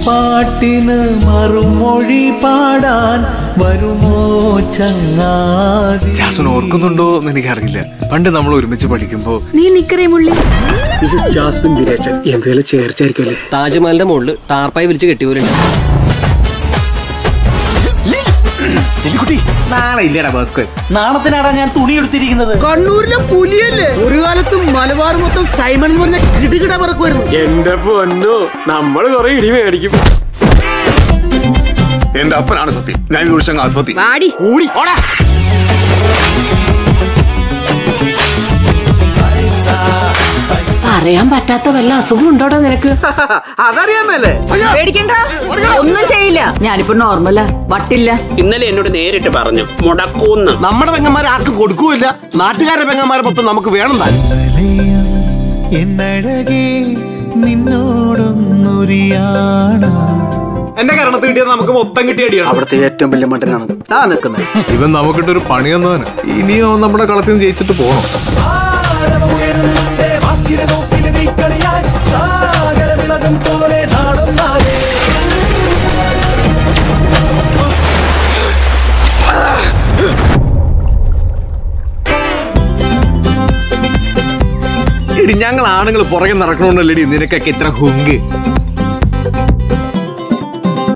പാട്ടിന് മറുമൊഴി പാടാൻ വരുമോ ചങ്ങാതി ജാസ്മിൻ ഓർക്കുന്നുണ്ടോ എന്ന് എനിക്കറിയില്ല പണ്ട് നമ്മൾ ഒരുമിച്ച് പഠിക്കുമ്പോ നീ നിക്കറേ മുള്ളി മിസസ് ജാസ്മിൻ ദിനേശൻ എന്തെങ്കിലും ചേർച്ചായിരിക്കുമല്ലേ താജ്മഹലിന്റെ മുകളിൽ ടാർപ്പായി വിരിച്ച് കെട്ടിയവരുണ്ട് നാളെ ഇല്ലടാ ഭാസ്കർ നാണത്തിനാടാ ഞാൻ തുണി എടുത്തിരിക്കുന്നത് കണ്ണൂരിലെ പുലിയല്ലേ ഒരു കാലത്ത് മലബാർ മൊത്തം സൈമൺ എന്ന് പറഞ്ഞ കിടുകിട പറക്കുമായിരുന്നു എന്റെ പൊന്നോ നമ്മള് കൊറേ ഇടി മേടിക്കും എന്റെ അപ്പനാണ് സത്യം ഞാൻ ഈ കുറിച്ചങ്ങ് ആത്മഹത്യ വാടി കൂടി ഓടാ പറയാൻ പറ്റാത്ത വല്ല അസുഖം ഉണ്ടോടാ നിനക്ക് അതറിയാമല്ലേ പേടിക്കണ്ട ഒന്നും ചെയ്യില്ല ഞാനിപ്പോ നോർമലാ വട്ടില്ല ഇന്നലെ എന്നോട് നേരിട്ട് പറഞ്ഞു മുടക്കൂന്ന് നമ്മുടെ പെങ്ങന്മാർ ആർക്കും കൊടുക്കൂല നാട്ടുകാരുടെ പെങ്ങന്മാരെ മൊത്തം നമുക്ക് വേണം താൻ എന്നഴകേ നിന്നോടൊന്നൊരിയാണ എന്റെ കരണത്ത് കിട്ടിയത് നമുക്ക് മൊത്തം കിട്ടിയടിയാണ് അവിടുത്തെ ഏറ്റവും വലിയ മണ്ടനാണ് താ നിൽക്കുന്നത് ഇവൻ നമുക്കിട്ടൊരു പണി തന്നവന് ഇനിയും അവൻ നമ്മുടെ കളത്തിൽ നിന്ന് ജയിച്ചിട്ട് പോകണം എടി ഞങ്ങൾ ആണുങ്ങൾ പുറകെ നടക്കണോണ്ടല്ലേടി നിനക്കൊക്കെ ഇത്ര ഹുങ്ക്